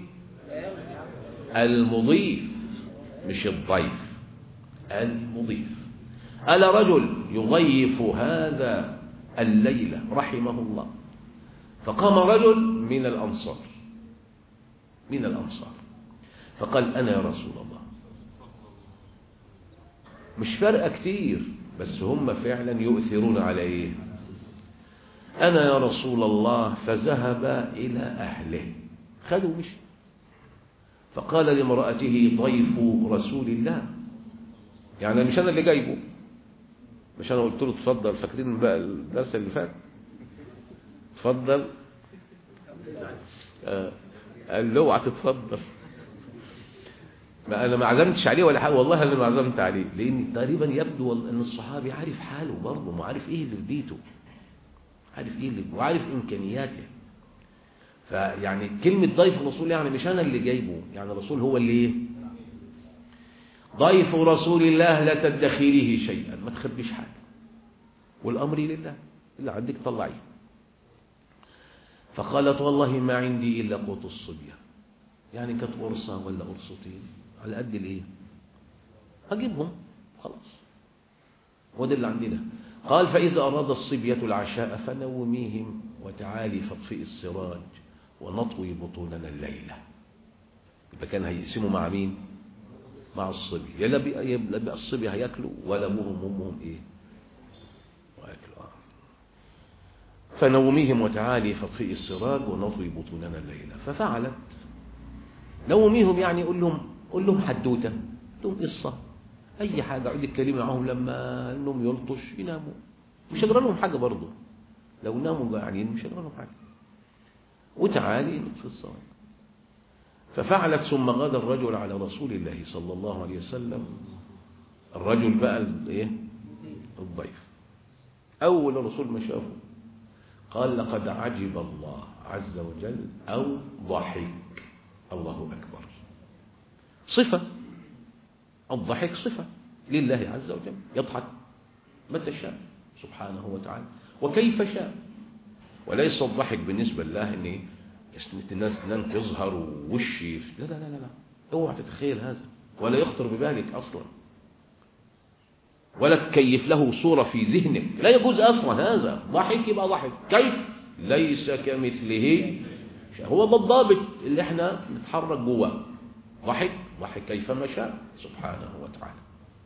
المضيف مش الضيف المضيف ألا رجل يضيف هذا الليلة رحمه الله فقام رجل من الأنصار من الأنصار فقال أنا يا رسول الله مش فارقة كتير بس هم فعلا يؤثرون على إيه أنا يا رسول الله فذهب إلى أهله خدوا مش فقال لامرأته ضيف رسول الله يعني مش أنا اللي جايبه مش أنا قلت له اتفضل فاكرين بقى الدرس اللي فات اتفضل آه قال له اوعى تتفضل ما انا ما عزمتش عليه ولا حاجه والله انا ما عزمت عليه لان تقريبا يبدو ان الصحابي عارف حاله برضه وعارف ايه اللي في بيته عارف ايه اللي وعارف امكانياته فيعني كلمه ضيف الرسول يعني مش انا اللي جايبه يعني الرسول هو اللي ايه ضيف رسول الله لا تدخريه شيئا ما تخبيش حاجه والامر لله اللي عندك طلعيه فقالت والله ما عندي الا قوت الصبيه يعني كانت قرصه ولا قرصتين على قد الايه هجيبهم خلاص وده اللي عندنا قال فإذا أراد الصبية العشاء فنوميهم وتعالي فاطفئي السراج ونطوي بطوننا الليلة يبقى كان هيقسموا مع مين مع الصبي يلا بقى الصبي هياكلوا ولا ابوهم وامهم ايه وياكلوا آه. فنوميهم وتعالي فاطفئي السراج ونطوي بطوننا الليلة ففعلت نوميهم يعني قول لهم قول لهم حدوته لهم قصه اي حاجه اقعد اتكلمي معاهم لما النوم يلطش يناموا مش هجرى لهم حاجه برضه لو ناموا جعانين مش هجرى لهم حاجه وتعالي نطفي الصلاه ففعلت ثم غدا الرجل على رسول الله صلى الله عليه وسلم الرجل بقى الايه الضيف اول الرسول ما شافه قال لقد عجب الله عز وجل او ضحك الله اكبر صفه الضحك صفة لله عز وجل يضحك متى شاء سبحانه وتعالى وكيف شاء وليس الضحك بالنسبة لله ان الناس تنام تظهر ووشي لا لا لا لا اوعى تتخيل هذا ولا يخطر ببالك اصلا ولا تكيف له صورة في ذهنك لا يجوز اصلا هذا ضحك يبقى ضحك كيف ليس كمثله هو ده الضابط اللي احنا نتحرك جواه ضحك ضحك كيفما شاء سبحانه وتعالى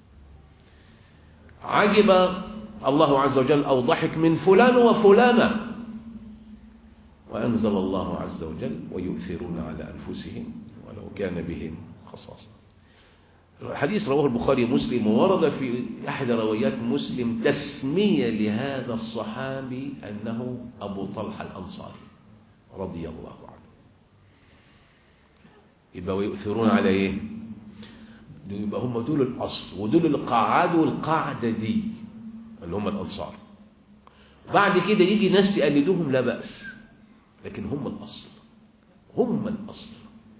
عجب الله عز وجل أو ضحك من فلان وفلانة وأنزل الله عز وجل ويؤثرون على أنفسهم ولو كان بهم خصاصة حديث رواه البخاري مسلم وورد في أحد روايات مسلم تسمية لهذا الصحابي أنه أبو طلحة الأنصاري رضي الله عنه يبقى ويؤثرون على ايه يبقى هم دول الاصل ودول اللي قعدوا القاعده دي اللي هم الانصار بعد كده يجي ناس يقلدوهم لا باس لكن هم الاصل هم الاصل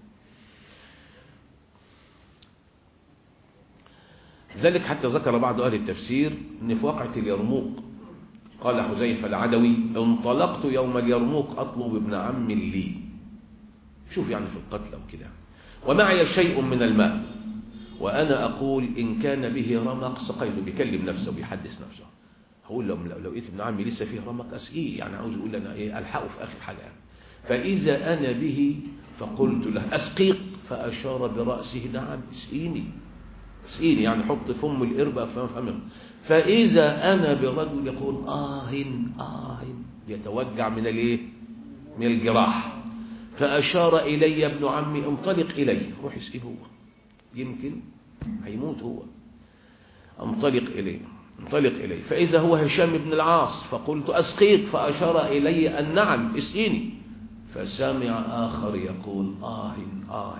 ذلك حتى ذكر بعض اهل التفسير ان في واقعه اليرموك قال حذيفه العدوي انطلقت يوم اليرموك اطلب ابن عم لي شوف يعني في القتل وكده ومعي شيء من الماء وأنا أقول إن كان به رمق سقيته بيكلم نفسه بيحدث نفسه هقول لو لو لقيت ابن عمي لسه فيه رمق أسقيه يعني عاوز يقول أنا إيه ألحقه في آخر حاجة يعني. فإذا أنا به فقلت له أسقيق فأشار برأسه نعم اسقيني اسقيني يعني حط فم القربة فمه فإذا أنا برجل يقول آه آه يتوجع من الإيه من الجراح فأشار إلي ابن عمي انطلق إليه روح اسقيه هو يمكن هيموت هو انطلق إليه انطلق إليه فإذا هو هشام بن العاص فقلت أسقيك فأشار إلي أن نعم اسقيني فسمع آخر يقول آه آه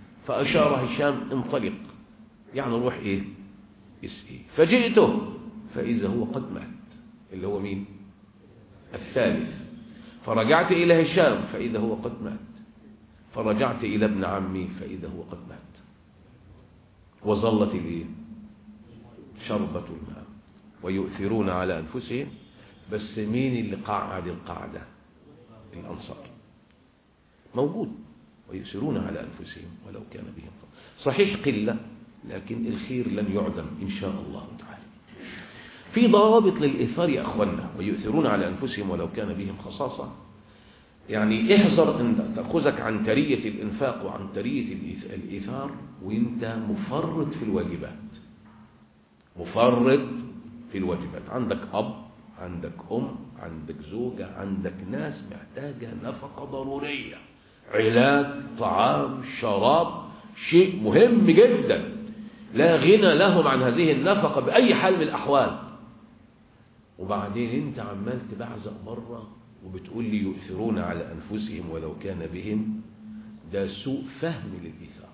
فأشار هشام انطلق يعني روح إيه اسقيه فجئته فإذا هو قد مات اللي هو مين الثالث فرجعت إلى هشام فإذا هو قد مات فرجعت إلى ابن عمي فإذا هو قد مات وظلت الايه شربة الماء ويؤثرون على أنفسهم بس مين اللي قعد القعدة الأنصار موجود ويؤثرون على أنفسهم ولو كان بهم صحيح قلة لكن الخير لن يعدم إن شاء الله تعالى في ضوابط للإثار يا أخوانا ويؤثرون على أنفسهم ولو كان بهم خصاصة يعني احذر أن تأخذك عن ترية الإنفاق وعن ترية الإيثار وانت مفرط في الواجبات مفرط في الواجبات عندك أب عندك أم عندك زوجة عندك ناس محتاجة نفقة ضرورية علاج طعام شراب شيء مهم جدا لا غنى لهم عن هذه النفقة بأي حال من الأحوال وبعدين انت عمال تبعزق بره وبتقول لي يؤثرون على أنفسهم ولو كان بهم ده سوء فهم للإيثار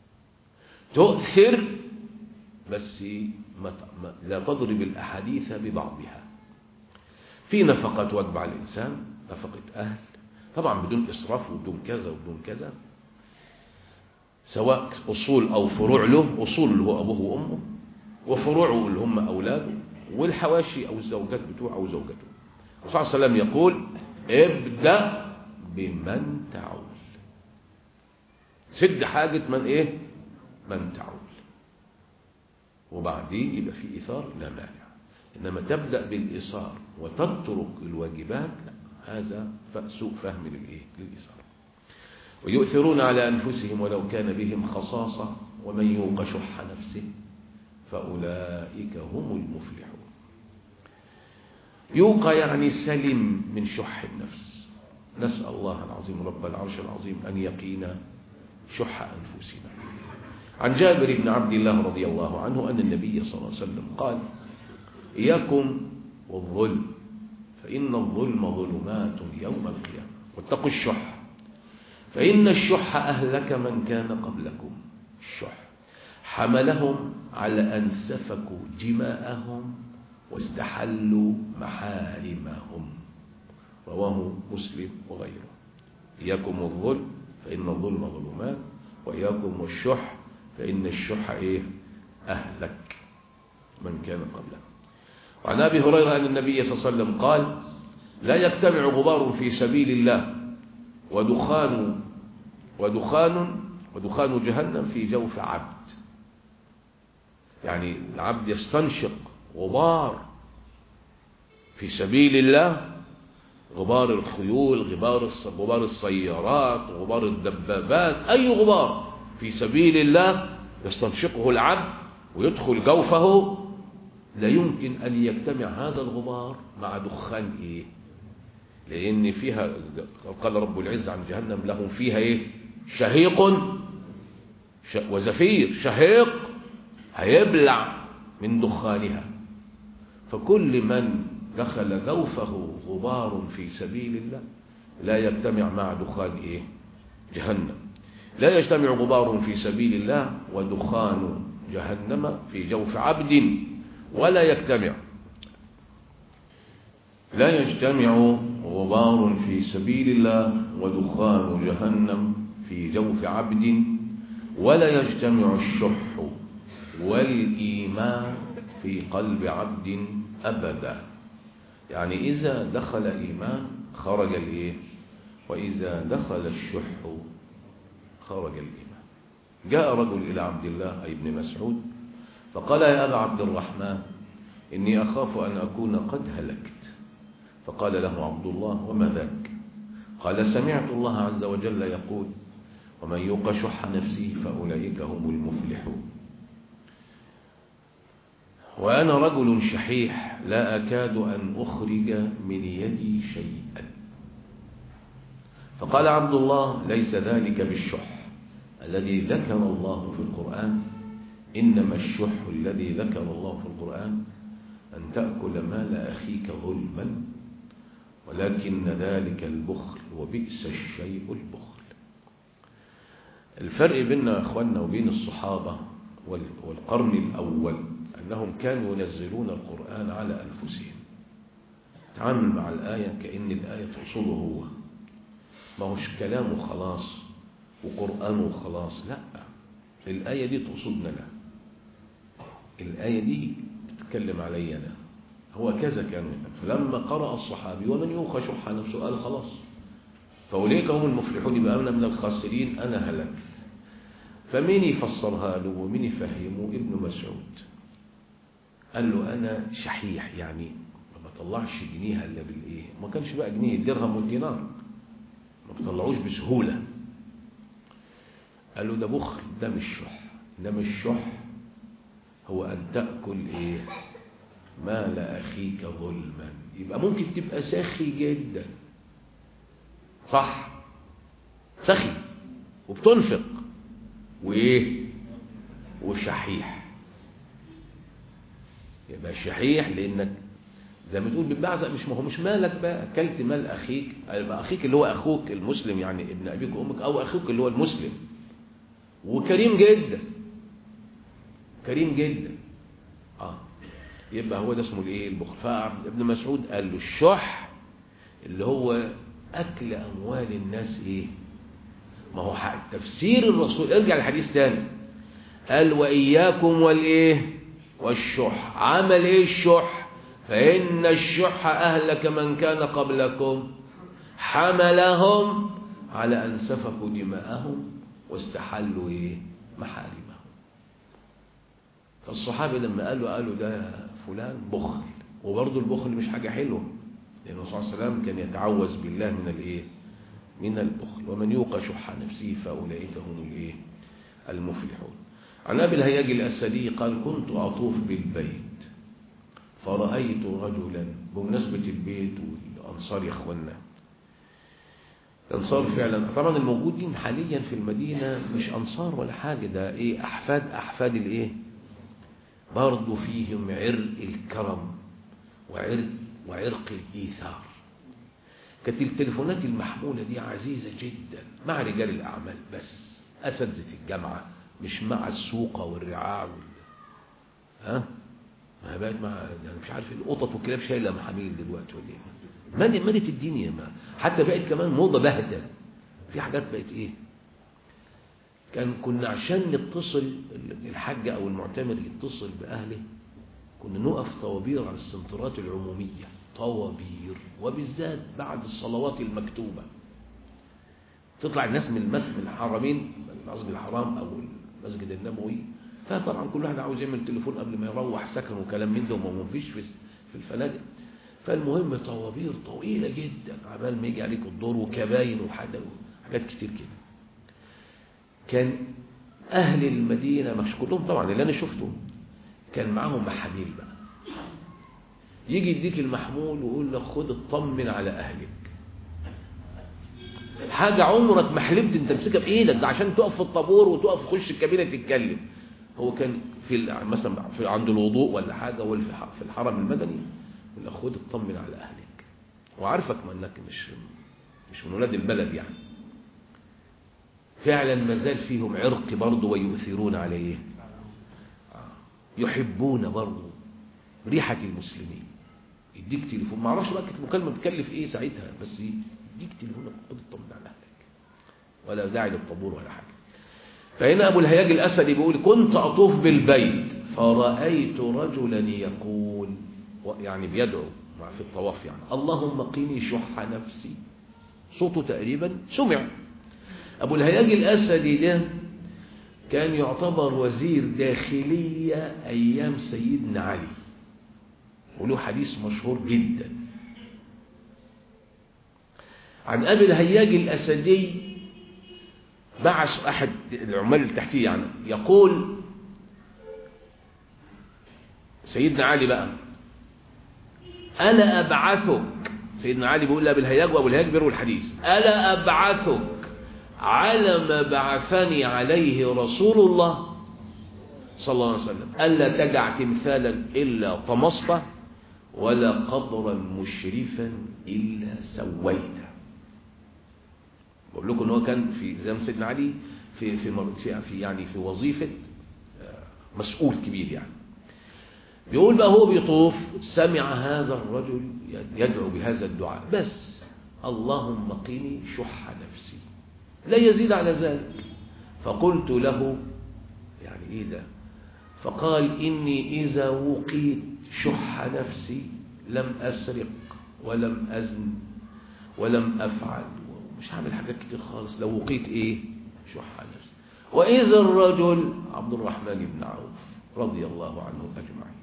تؤثر بس ما لا تضرب الأحاديث ببعضها في نفقات واجب على الإنسان نفقة أهل طبعا بدون إسراف وبدون كذا وبدون كذا سواء أصول أو فروع له أصول اللي هو أبوه وأمه وفروعه اللي هم أولاده والحواشي أو الزوجات بتوعه أو زوجته الرسول صلى الله عليه وسلم يقول ابدأ بمن تعول سد حاجة من ايه من تعول وبعدين يبقى في إيثار لا مانع إنما تبدأ بالإيثار وتترك الواجبات لا هذا سوء فهم للإيه للإيثار ويؤثرون على أنفسهم ولو كان بهم خصاصة ومن يوق شح نفسه فأولئك هم المفلحون يوقى يعني سلم من شح النفس نسأل الله العظيم رب العرش العظيم أن يقينا شح أنفسنا عن جابر بن عبد الله رضي الله عنه أن النبي صلى الله عليه وسلم قال إياكم والظلم فإن الظلم ظلمات يوم القيامة واتقوا الشح فإن الشح أهلك من كان قبلكم الشح حملهم على أن سفكوا دماءهم واستحلوا محارمهم رواه مسلم وغيره إياكم الظلم فإن الظلم ظلمات وإياكم والشح فإن الشح إيه أهلك من كان قبله وعن أبي هريرة أن النبي صلى الله عليه وسلم قال لا يجتمع غبار في سبيل الله ودخان ودخان ودخان جهنم في جوف عبد يعني العبد يستنشق غبار في سبيل الله غبار الخيول غبار غبار السيارات غبار الدبابات أي غبار في سبيل الله يستنشقه العبد ويدخل جوفه لا يمكن أن يجتمع هذا الغبار مع دخان إيه لأن فيها قال رب العزة عن جهنم لهم فيها إيه شهيق وزفير شهيق هيبلع من دخانها فكل من دخل جوفه غبار في سبيل الله لا يجتمع مع دخان إيه جهنم لا يجتمع غبار في سبيل الله ودخان جهنم في جوف عبد ولا يجتمع لا يجتمع غبار في سبيل الله ودخان جهنم في جوف عبد ولا يجتمع الشح والإيمان في قلب عبد أبدا يعني إذا دخل إيمان خرج الإيه وإذا دخل الشح خرج الإيمان جاء رجل إلى عبد الله أي ابن مسعود فقال يا أبا عبد الرحمن إني أخاف أن أكون قد هلكت فقال له عبد الله وما ذاك قال سمعت الله عز وجل يقول ومن يوق شح نفسه فأولئك هم المفلحون وأنا رجل شحيح لا أكاد أن أخرج من يدي شيئا فقال عبد الله ليس ذلك بالشح الذي ذكر الله في القرآن إنما الشح الذي ذكر الله في القرآن أن تأكل مال أخيك ظلما ولكن ذلك البخل وبئس الشيء البخل الفرق بيننا أخواننا وبين الصحابة والقرن الأول أنهم كانوا ينزلون القرآن على أنفسهم تعامل مع الآية كأن الآية تقصده هو ما هوش كلامه خلاص وقرآنه خلاص لا الآية دي تقصدنا لا الآية دي بتتكلم علي أنا هو كذا كانوا فلما قرأ الصحابي ومن يوخى شح نفسه قال خلاص فأولئك هم المفلحون يبقى أنا من الخاسرين أنا هلكت فمين يفسرها له ومين يفهمه ابن مسعود قال له أنا شحيح يعني ما بطلعش جنيه إلا بالإيه ما كانش بقى جنيه الدرهم والدينار ما بطلعوش بسهولة قال له ده بخل ده مش شح إنما الشح هو أن تأكل إيه مال أخيك ظلما يبقى ممكن تبقى سخي جدا صح سخي وبتنفق وإيه وشحيح يبقى شحيح لأنك زي ما تقول بالبعزة مش ما هو مش مالك بقى أكلت مال أخيك يبقى أخيك اللي هو أخوك المسلم يعني ابن أبيك وأمك أو أخوك اللي هو المسلم وكريم جدا كريم جدا آه يبقى هو ده اسمه الايه البخل فابن مسعود قال له الشح اللي هو اكل اموال الناس ايه ما هو تفسير الرسول ارجع للحديث تاني قال واياكم والايه والشح عمل ايه الشح فان الشح اهلك من كان قبلكم حملهم على ان سفكوا دماءهم واستحلوا ايه محارمهم فالصحابي لما قالوا قالوا ده فلان بخل وبرضه البخل مش حاجة حلوة لأن الرسول صلى الله عليه وسلم كان يتعوذ بالله من الايه من البخل ومن يوق شح نفسه فأولئك هم الايه المفلحون عن أبي الهياج الأسدي قال كنت أطوف بالبيت فرأيت رجلا بمناسبة البيت والأنصار يا أخوانا الأنصار فعلا طبعا الموجودين حاليا في المدينة مش أنصار ولا حاجة ده إيه أحفاد أحفاد الإيه برضو فيهم عرق الكرم وعرق, وعرق الإيثار كانت التليفونات المحمولة دي عزيزة جدا مع رجال الأعمال بس أساتذة الجامعة مش مع السوقة والرعاع وال... ها ما بقت مع يعني مش عارف القطط والكلاب شايله محاميل دلوقتي ولا ايه مالت مالت الدنيا ما حتى بقت كمان موضه بهته في حاجات بقت ايه كان كنا عشان نتصل الحاج او المعتمر يتصل باهله كنا نقف طوابير على السنترات العموميه طوابير وبالذات بعد الصلوات المكتوبه تطلع الناس من المسجد الحرمين المسجد الحرام او المسجد النبوي فطبعا كل واحد عاوز يعمل تليفون قبل ما يروح سكن وكلام من ده وما فيش في في الفنادق فالمهم طوابير طويله جدا عبال ما يجي عليك الدور وكباين وحاجات حاجات كتير كده كان أهل المدينة مش كلهم طبعا اللي أنا شفته كان معاهم محاميل بقى يجي يديك المحمول ويقول لك خد اطمن على أهلك حاجة عمرك ما حلمت انت تمسكها بإيدك ده عشان تقف في الطابور وتقف تخش الكابينة تتكلم هو كان في مثلا في عند الوضوء ولا حاجة ولا في الحرم المدني يقول لك خد اطمن على أهلك وعارفك ما انك مش مش من ولاد البلد يعني فعلا ما زال فيهم عرق برضه ويؤثرون عليه يحبون برضه ريحة المسلمين يديك تليفون ما اعرفش بقى كانت مكالمة بتكلف ايه ساعتها بس يديك تليفون خد اطمن على اهلك ولا داعي للطابور ولا حاجة فهنا ابو الهياج الاسدي بيقول كنت اطوف بالبيت فرأيت رجلا يقول يعني بيدعو في الطواف يعني اللهم قيني شح نفسي صوته تقريبا سمع أبو الهياج الأسدي ده كان يعتبر وزير داخلية أيام سيدنا علي وله حديث مشهور جدا عن أبي الهياج الأسدي بعث أحد العمال التحتية يعني يقول سيدنا علي بقى ألا أبعثك سيدنا علي بيقول لأبي الهياج وأبو الهياج بيروي الحديث ألا أبعثك على ما بعثني عليه رسول الله صلى الله عليه وسلم ألا تدع تمثالا إلا طمسته ولا قبرا مشرفا إلا سويته بقول لكم ان هو كان في زي ما سيدنا علي في في في يعني في وظيفه مسؤول كبير يعني بيقول بقى هو بيطوف سمع هذا الرجل يدعو بهذا الدعاء بس اللهم قني شح نفسي لا يزيد على ذلك فقلت له يعني ايه ده فقال إني إذا وقيت شح نفسي لم أسرق ولم أزن ولم أفعل مش هعمل حاجات كتير خالص لو وقيت إيه شح نفسي وإذا الرجل عبد الرحمن بن عوف رضي الله عنه أجمعين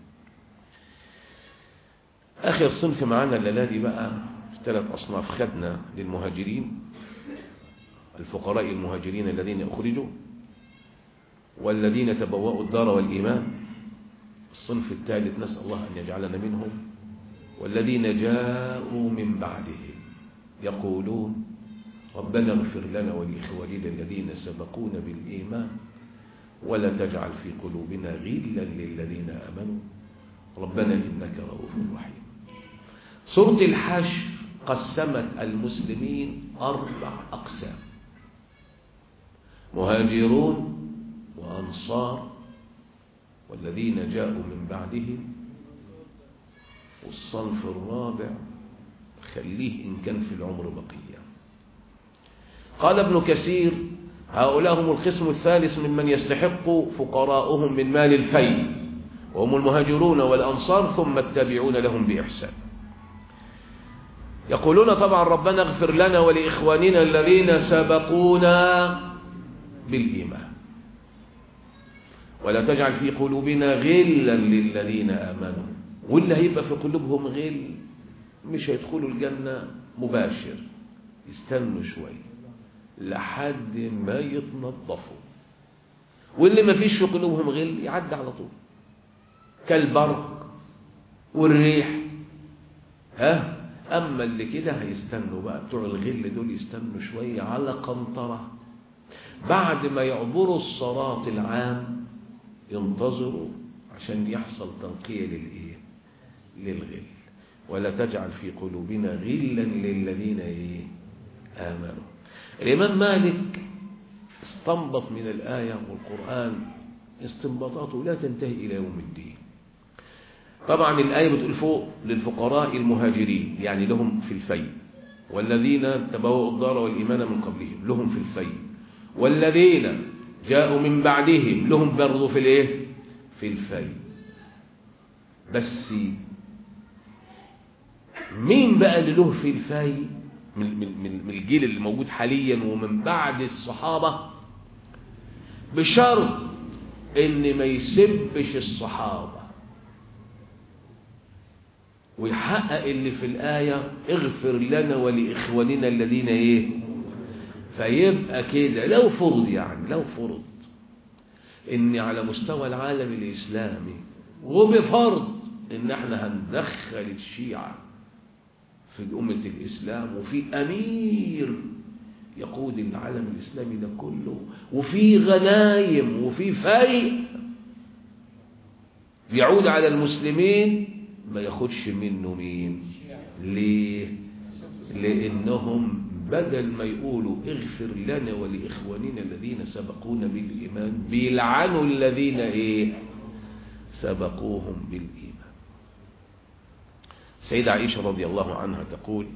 آخر صنف معانا الليلة دي بقى ثلاث أصناف خدنا للمهاجرين الفقراء المهاجرين الذين أخرجوا والذين تبوأوا الدار والإيمان الصنف الثالث نسأل الله أن يجعلنا منهم والذين جاءوا من بعدهم يقولون ربنا اغفر لنا ولإخواننا الذين سبقونا بالإيمان ولا تجعل في قلوبنا غلا للذين آمنوا ربنا إنك رؤوف رحيم سورة الحشر قسمت المسلمين أربع أقسام مهاجرون وأنصار والذين جاءوا من بعدهم والصنف الرابع خليه إن كان في العمر بقية قال ابن كثير هؤلاء هم القسم الثالث ممن يستحق فقراؤهم من مال الفي وهم المهاجرون والأنصار ثم التابعون لهم بإحسان يقولون طبعا ربنا اغفر لنا ولإخواننا الذين سبقونا بالإيمان ولا تجعل في قلوبنا غلا للذين آمنوا واللي هيبقى في قلوبهم غل مش هيدخلوا الجنة مباشر يستنوا شوية لحد ما يتنظفوا واللي ما فيش في قلوبهم غل يعدي على طول كالبرق والريح ها أما اللي كده هيستنوا بقى بتوع الغل دول يستنوا شوية على قنطرة بعد ما يعبروا الصراط العام ينتظروا عشان يحصل تنقية للإيه للغل ولا تجعل في قلوبنا غلا للذين إيه آمنوا الإمام مالك استنبط من الآية والقرآن استنباطاته لا تنتهي إلى يوم الدين طبعا الآية بتقول فوق للفقراء المهاجرين يعني لهم في الفي والذين تبوأوا الدار والإيمان من قبلهم لهم في الفي والذين جاءوا من بعدهم لهم برضو في الايه في الفي بس مين بقى اللي له في الفي من, من, من الجيل اللي موجود حاليا ومن بعد الصحابة بشرط ان ما يسبش الصحابة ويحقق اللي في الآية اغفر لنا ولإخواننا الذين ايه فيبقى كده لو فرض يعني لو فرض ان على مستوى العالم الإسلامي وبفرض ان احنا هندخل الشيعة في أمة الإسلام وفي أمير يقود العالم الإسلامي ده كله وفي غنايم وفي فيء يعود على المسلمين ما ياخدش منه مين ليه لأنهم بدل ما يقولوا اغفر لنا ولإخواننا الذين سبقونا بالإيمان بيلعنوا الذين ايه سبقوهم بالإيمان سيدة عائشة رضي الله عنها تقول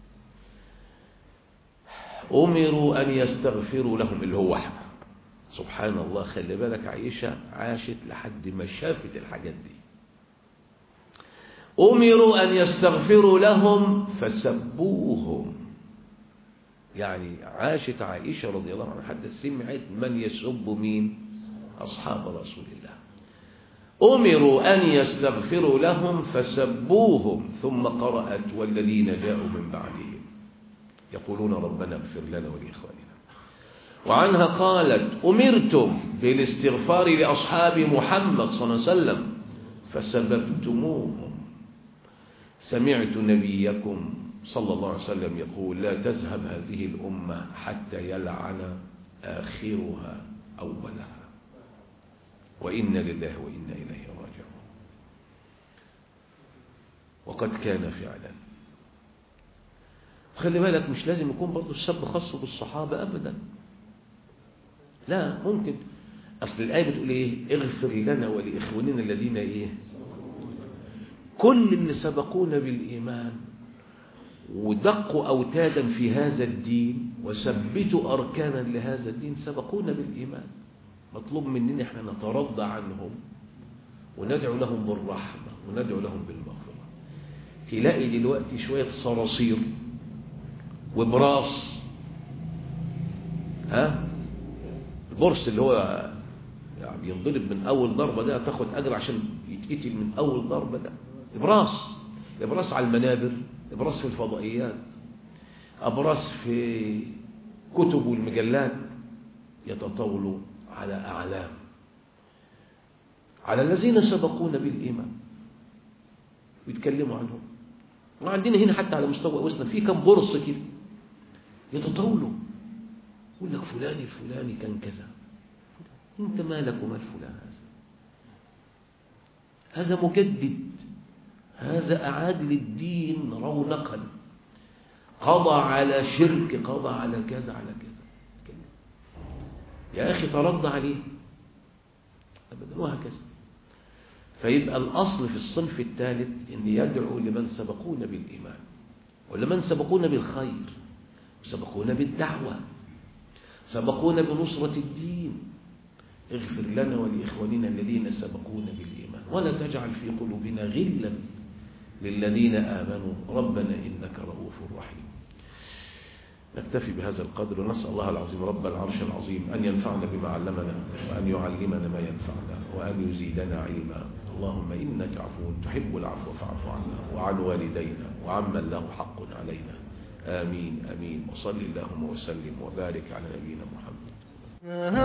أمروا أن يستغفروا لهم اللي هو احنا سبحان الله خلي بالك عائشة عاشت لحد ما شافت الحاجات دي أمروا أن يستغفروا لهم فسبوهم يعني عاشت عائشة رضي الله عنها حتى سمعت من يسب مين أصحاب رسول الله أمروا أن يستغفروا لهم فسبوهم ثم قرأت والذين جاءوا من بعدهم يقولون ربنا اغفر لنا ولإخواننا وعنها قالت أمرتم بالاستغفار لأصحاب محمد صلى الله عليه وسلم فسببتموهم سمعت نبيكم صلى الله عليه وسلم يقول لا تذهب هذه الأمة حتى يلعن آخرها أولها وإنا لله وإنا إليه راجعون وقد كان فعلا خلي بالك مش لازم يكون برضو السب خاص بالصحابة أبدا لا ممكن أصل الآية بتقول إيه اغفر لنا ولإخواننا الذين إيه كل اللي سبقونا بالإيمان ودقوا أوتادا في هذا الدين وثبتوا أركانا لهذا الدين سبقونا بالإيمان مطلوب مننا احنا نترضى عنهم وندعو لهم بالرحمة وندعو لهم بالمغفرة تلاقي دلوقتي شوية صراصير وبراس ها البرص اللي هو يعني بينضرب من أول ضربة ده تاخد أجر عشان يتقتل من أول ضربة ده إبراس إبراس على المنابر إبراس في الفضائيات أبراس في كتب والمجلات يتطاولوا على أعلام على الذين سبقونا بالإيمان ويتكلموا عنهم وعندنا هنا حتى على مستوى وسنا في كم برص كده يتطاولوا يقول لك فلان الفلاني كان كذا انت مالك ومال فلان هذا هذا مجدد هذا أعاد للدين رونقا قضى على شرك قضى على كذا على كذا يا أخي ترد عليه أبدا وهكذا فيبقى الأصل في الصنف الثالث أن يدعو لمن سبقونا بالإيمان ولمن سبقونا بالخير سبقونا بالدعوة سبقونا بنصرة الدين اغفر لنا ولإخواننا الذين سبقونا بالإيمان ولا تجعل في قلوبنا غلا للذين آمنوا ربنا إنك رؤوف رحيم نكتفي بهذا القدر ونسأل الله العظيم رب العرش العظيم أن ينفعنا بما علمنا وأن يعلمنا ما ينفعنا وأن يزيدنا علما اللهم إنك عفو تحب العفو فاعف عنا وعن والدينا وعمن له حق علينا آمين آمين وصل اللهم وسلم وبارك على نبينا محمد